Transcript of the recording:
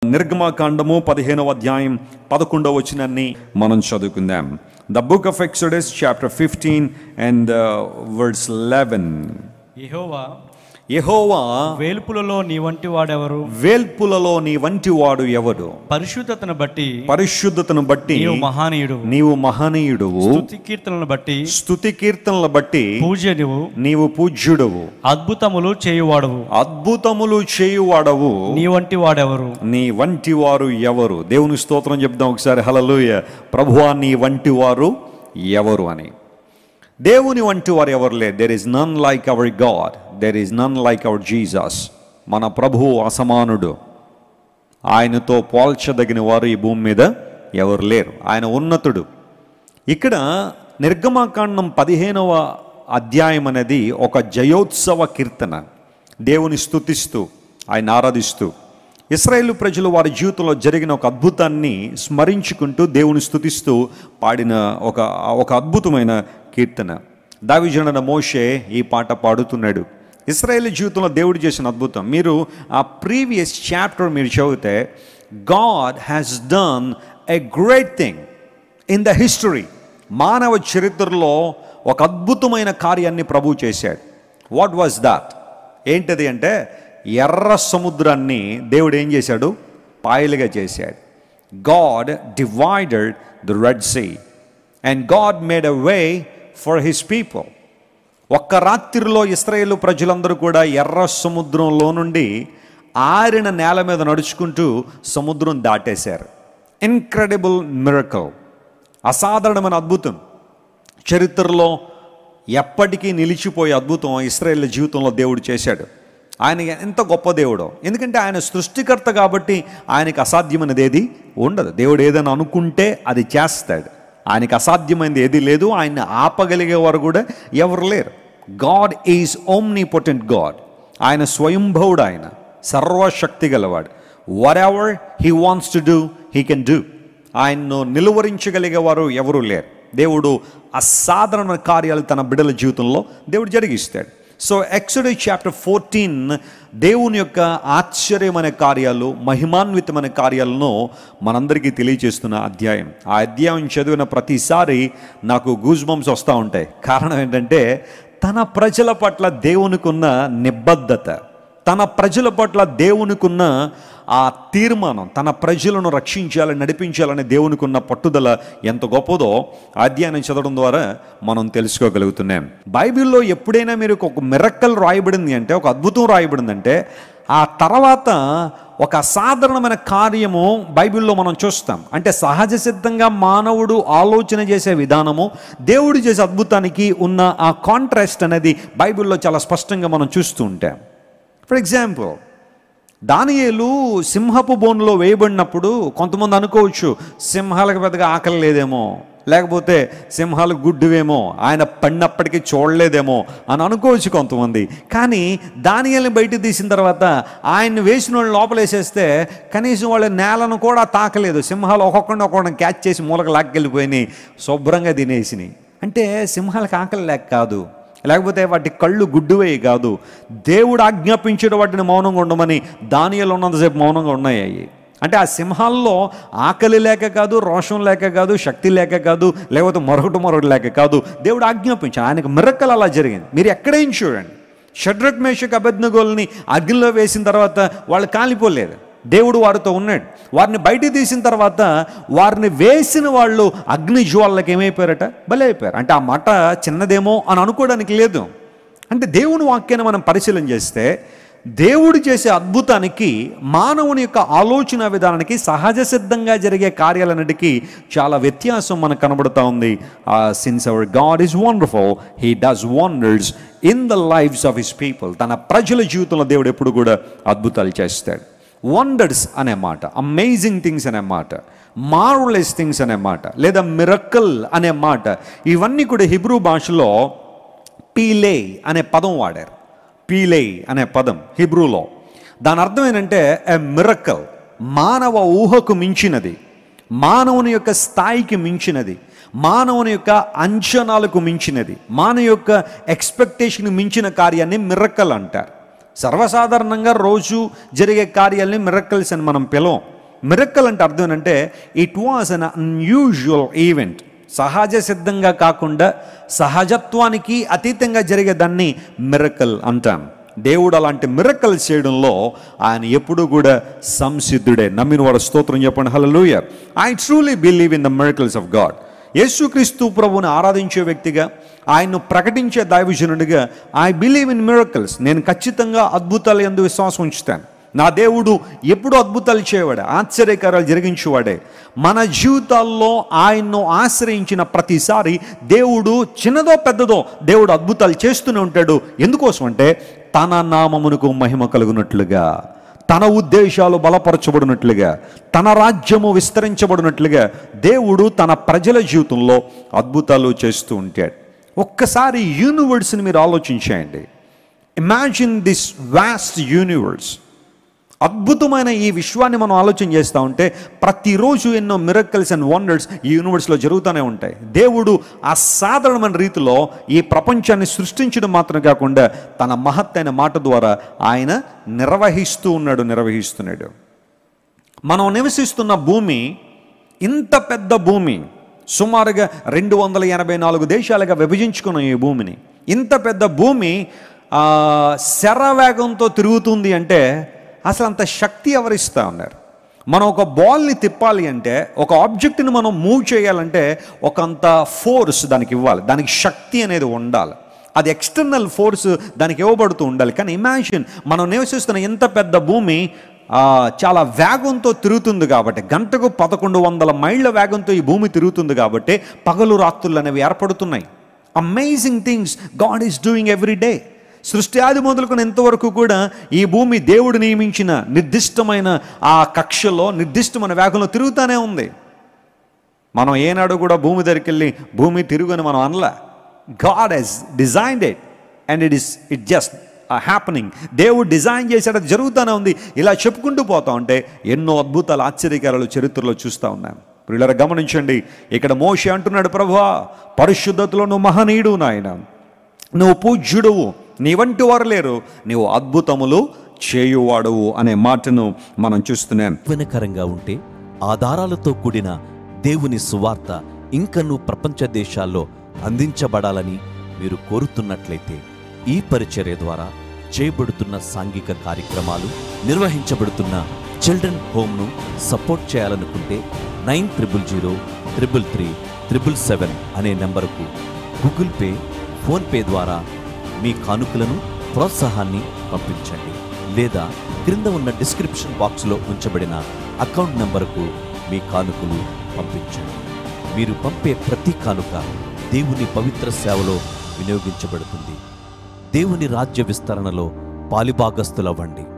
నిర్గమాకాండము పదిహేనవ అధ్యాయం పదకొండవ వచనాన్ని మనం చదువుకుందాం the book of Exodus chapter fifteen and words eleven Jehovah Jehovah వేల్పులలో నీ వంటి వాడెవరు వేల్పులలో నీ వంటి వాడు ఎవడు పరిశుద్ధతను బట్టి పరిశుద్ధతను బట్టి నీవు మహానీయుడు నీవు మహనీయుడువు స్తుతి కీర్తనలను బట్టి స్తుతి కీర్తనల బట్టి పూజనువు నీవు పూజ్యుడవు అద్భుతములు చేయువాడవు అద్భుతములు చేయువాడవు నీ వంటి వాడెవరు నీ వంటి వారు ఎవరు దేవుని స్తోత్రం చెప్దాం ఒకసారి హలలుయ ప్రభువా నీ వంటి వారు ఎవరు అని దేవుని వంటి వారు ఎవరు లేదు there is none like our God there is none like our Jesus మన ప్రభువు అసమానుడు ఆయనతో పోల్చదగిన వారు ఈ భూమి మీద ఎవరు లేరు ఆయన ఉన్నతుడు ఇక్కడ నిర్గమాకాండం పదిహేనవ అధ్యాయం అనేది ఒక జయోత్సవ కీర్తన దేవుని స్తుతిస్తూ ఆయన ఆరాధిస్తూ ఇస్రాయేల్ ప్రజలు వారి జీవితంలో జరిగిన ఒక అద్భుతాన్ని స్మరించుకుంటూ దేవుని స్తుతిస్తూ పాడిన ఒక ఒక అద్భుతమైన కీర్తన దావిజన మోషే ఈ పాట పాడుతున్నాడు ఇస్రాయేల్ జీవితంలో దేవుడు చేసిన అద్భుతం మీరు ఆ ప్రీవియస్ చాప్టర్ మీరు చదివితే God has done a great thing in the history మానవ చరిత్రలో ఒక అద్భుతమైన కార్యాన్ని ప్రభు చేశాడు వాట్ వాజ్ దాట్ ఏంటది అంటే ఎర్ర సముద్రాన్ని దేవుడు ఏం చేశాడు పాయలుగా చేశాడు God divided the Red Sea and God made a way for his people ఒక్క రాత్రిలో ఇస్రాయేల్ ప్రజలందరూ కూడా ఎర్ర సముద్రంలో నుండి ఆరిన నేల మీద నడుచుకుంటూ సముద్రం దాటేశారు ఇన్క్రెడిబుల్ మిరకల్ అసాధారణమైన అద్భుతం చరిత్రలో ఎప్పటికీ నిలిచిపోయే అద్భుతం ఇస్రాయేల్ జీవితంలో దేవుడు చేశాడు ఆయన ఎంత గొప్ప దేవుడో ఎందుకంటే ఆయన సృష్టికర్త కాబట్టి ఆయనకి అసాధ్యమైనది ఏది ఉండదు దేవుడు ఏదైనా అనుకుంటే అది చేస్తాడు ఆయనకి అసాధ్యమైనది ఏది లేదు ఆయన్ని ఆపగలిగే వారు కూడా ఎవరు లేరు God is omnipotent God ఆయన స్వయంభవుడు ఆయన సర్వశక్తి గలవాడు whatever he wants to do he can do ఆయన్ను నిలువరించగలిగే వారు ఎవరూ లేరు దేవుడు అసాధారణ కార్యాలు తన బిడ్డల జీవితంలో దేవుడు జరిగిస్తాడు సో ఎక్సడీ చాప్టర్ ఫోర్టీన్ దేవుని యొక్క ఆశ్చర్యమైన కార్యాలు మహిమాన్వితమైన కార్యాలను మనందరికీ తెలియజేస్తున్న అధ్యాయం ఆ అధ్యాయం చదివిన ప్రతిసారి నాకు గూజ్ బంప్స్ వస్తూ ఉంటాయి కారణం ఏంటంటే తన ప్రజల పట్ల దేవునికున్న నిబద్ధత తన ప్రజల పట్ల దేవునికున్న ఆ తీర్మానం తన ప్రజలను రక్షించాలని నడిపించాలని దేవునికున్న పట్టుదల ఎంత గొప్పదో ఆ అధ్యయనం చదవడం ద్వారా మనం తెలుసుకోగలుగుతున్నాం బైబిల్లో ఎప్పుడైనా మీరు ఒక మిరక్కల్ రాయబడింది అంటే ఒక అద్భుతం రాయబడిందంటే ఆ తర్వాత ఒక అసాధారణమైన కార్యము బైబిల్లో మనం చూస్తాం అంటే సహజ సిద్ధంగా మానవుడు ఆలోచన చేసే విధానము దేవుడు చేసే అద్భుతానికి ఉన్న ఆ కాంట్రాస్ట్ అనేది బైబిల్లో చాలా స్పష్టంగా మనం చూస్తూ ఉంటాం ఫర్ ఎగ్జాంపుల్ దానియేలు సింహపు బోన్లో వేయబడినప్పుడు కొంతమంది అనుకోవచ్చు సింహాలకు పెద్దగా ఆకలి లేదేమో లేకపోతే సింహాలు గుడ్డువేమో ఆయన పడినప్పటికీ చూడలేదేమో అని అనుకోవచ్చు కొంతమంది కానీ దానియల్ని బయట తీసిన తర్వాత ఆయన్ని వేసిన వాళ్ళు లోపలేసేస్తే కనీసం వాళ్ళ నేలను కూడా తాకలేదు సింహాలు ఒక్కొక్కడిని ఒక్కొక్కడిని క్యాచ్ చేసి మూలకు లాక్కెళ్ళిపోయినాయి శుభ్రంగా తినేసినాయి అంటే సింహాలకు ఆకలి లేక కాదు లేకపోతే వాటి కళ్ళు గుడ్డువే కాదు దేవుడు ఆజ్ఞాపించిన వాటిని మౌనంగా ఉండమని దానియలు ఉన్నంతసేపు మౌనంగా ఉన్నాయి అవి అంటే ఆ సింహాల్లో ఆకలి లేక కాదు రోషం లేక కాదు శక్తి లేక కాదు లేకపోతే మరొకటి మరొకటి లేక కాదు దేవుడు ఆజ్ఞాపించాడు ఆయనకు మిరక్కలు అలా జరిగింది మీరు ఎక్కడేం చూడండి షడ్రక్ మేషక్ అభజ్ఞగోల్ని అగ్నిలో వేసిన తర్వాత వాళ్ళు కాలిపోలేదు దేవుడు వారితో ఉన్నాడు వారిని బయటికి తీసిన తర్వాత వారిని వేసిన వాళ్ళు అగ్ని జ్వాలకి ఏమైపోయారట బలైపోయారు అంటే ఆ మాట చిన్నదేమో అని అనుకోవడానికి లేదు అంటే దేవుని వాక్యాన్ని మనం పరిశీలన చేస్తే దేవుడు చేసే అద్భుతానికి మానవుని యొక్క ఆలోచన విధానానికి సహజ సిద్ధంగా జరిగే కార్యాలన్నిటికీ చాలా వ్యత్యాసం మనకు కనబడుతూ ఉంది since our God is wonderful he does wonders in the lifes of his people తన ప్రజల జీవితంలో దేవుడు ఎప్పుడు కూడా అద్భుతాలు చేస్తాడు వండర్స్ అనే మాట అమేజింగ్ థింగ్స్ అనే మాట మార్వలెస్ థింగ్స్ అనే మాట లేదా మిరక్కల్ అనే మాట ఇవన్నీ కూడా హిబ్రూ భాషలో పీలే అనే పదం వాడారు పీలే అనే పదం హిబ్రూలో దాని అర్థం ఏంటంటే ఎ మిరక్కల్ మానవ ఊహకు మించినది మానవుని యొక్క స్థాయికి మించినది మానవుని యొక్క అంచనాలకు మించినది మానవ యొక్క ఎక్స్పెక్టేషన్ మించిన కార్యాన్ని మిరక్కల్ అంటారు సర్వసాధారణంగా రోజు జరిగే కార్యాలని మిరక్కల్స్ అని మనం పిలవం మిరక్కల్ అంటే అర్థం ఏంటంటే it was an unusual event సహజ సిద్ధంగా కాకుండా సహజత్వానికి అతీతంగా జరిగే దాన్ని మిరకల్ అంటాం దేవుడు అలాంటి మిరకల్ చేయడంలో ఆయన ఎప్పుడూ కూడా సంసిద్ధుడే నమ్మిన వాడు స్తోత్రం చెప్పండి hallelujah I truly believe in the miracles of God యేసుక్రీస్తు ప్రభువుని ఆరాధించే వ్యక్తిగా ఆయన్ను ప్రకటించే దైవజనుడిగా ఐ బిలీవ్ ఇన్ మిరకల్స్ నేను ఖచ్చితంగా అద్భుతాలు ఎందు విశ్వాసం ఉంచుతాను నా దేవుడు ఎప్పుడు అద్భుతాలు చేయవాడే ఆశ్చర్యకారాలు జరిగించేవాడే మన జీవితాల్లో ఆయన్ను ఆశ్రయించిన ప్రతిసారి దేవుడు చిన్నదో పెద్దదో దేవుడు అద్భుతాలు చేస్తూనే ఉంటాడు ఎందుకోసం అంటే తన నామమునకు మహిమ కలుగునట్లుగా తన ఉద్దేశాలు బలపరచబడినట్లుగా తన రాజ్యము విస్తరించబడినట్లుగా దేవుడు తన ప్రజల జీవితంలో అద్భుతాలు చేస్తూ ఉంటాడు ఒక్కసారి యూనివర్స్ని మీరు ఆలోచించేయండి ఇమాజిన్ దిస్ వాస్ట్ యూనివర్స్ అద్భుతమైన ఈ విశ్వాన్ని మనం ఆలోచన చేస్తూ ఉంటే ప్రతిరోజు ఎన్నో మిరకల్స్ అండ్ వండర్స్ ఈ యూనివర్స్లో జరుగుతూనే ఉంటాయి దేవుడు అసాధారణమైన రీతిలో ఈ ప్రపంచాన్ని సృష్టించడం మాత్రం కాకుండా తన మహత్తైన మాట ద్వారా ఆయన నిర్వహిస్తూ ఉన్నాడు నిర్వహిస్తున్నాడు మనం నివసిస్తున్న భూమి ఇంత పెద్ద భూమి సుమారుగా రెండు వందల ఎనభై నాలుగు దేశాలుగా విభజించుకున్నాం ఈ భూమిని ఇంత పెద్ద భూమి ఆ, శరవేగంతో తిరుగుతుంది అంటే అసలు అంత శక్తి ఎవరిస్తూ ఉన్నారు మనం ఒక బాల్ని తిప్పాలి అంటే ఒక ఆబ్జెక్ట్ని మనం మూవ్ చేయాలంటే ఒక అంత ఫోర్స్ దానికి ఇవ్వాలి దానికి శక్తి అనేది ఉండాలి అది ఎక్స్టర్నల్ ఫోర్స్ దానికి ఇవ్వబడుతూ ఉండాలి కానీ ఇమాజిన్ మనం నివసిస్తున్న ఎంత పెద్ద భూమి ఆ, చాలా వేగంతో తిరుగుతుంది కాబట్టి గంటకు పదకొండు వందల మైళ్ళ వేగంతో ఈ భూమి తిరుగుతుంది కాబట్టి పగలు రాత్రులు అనేవి ఏర్పడుతున్నాయి amazing things God is doing every day సృష్టి ఆది మొదలుకొని ఎంతవరకు కూడా ఈ భూమి దేవుడు నియమించిన నిర్దిష్టమైన ఆ కక్షలో నిర్దిష్టమైన వేగంలో తిరుగుతూనే ఉంది మనం ఏనాడు కూడా భూమి దగ్గరికి వెళ్ళి భూమి తిరుగుని మనం అనలా God he's designed it and it is it just happening దేవుడు డిజైన్ చేశాడు అది జరుగుతూనే ఉంది ఇలా చెప్పుకుంటూ పోతా ఉంటే ఎన్నో అద్భుతాలు ఆశ్చర్యకారాలు చరిత్రలో చూస్తూ ఉన్నాం పిల్లల గమనించండి ఇక్కడ మోషి అంటున్నాడు ప్రభువా పరిశుద్ధతలో నువ్వు మహనీయుడు నాయన నువ్వు పూజ్యుడువు నీ వంటి వారు లేరు నీవు అద్భుతములు చేయువాడువు అనే మాటను మనం చూస్తున్నాం దీవెనకరంగా ఉంటే ఆధారాలతో కూడిన దేవుని సువార్త ఇంకనూ ప్రపంచ దేశాల్లో అందించబడాలని మీరు కోరుతున్నట్లయితే ఈ పరిచర్య ద్వారా చేయబడుతున్న సాంఘిక కార్యక్రమాలు నిర్వహించబడుతున్న చిల్డ్రన్ హోమ్ను సపోర్ట్ చేయాలనుకుంటే nine triple zero triple three triple seven అనే నెంబరుకు గూగుల్ పే ఫోన్పే ద్వారా మీ కానుకలను ప్రోత్సాహాన్ని పంపించండి లేదా క్రింద ఉన్న డిస్క్రిప్షన్ బాక్స్లో ఉంచబడిన అకౌంట్ నంబరుకు మీ కానుకలు పంపించండి మీరు పంపే ప్రతి కానుక దేవుని పవిత్ర సేవలో వినియోగించబడుతుంది దేవుని రాజ్య విస్తరణలో పాలిభాగస్తులవ్వండి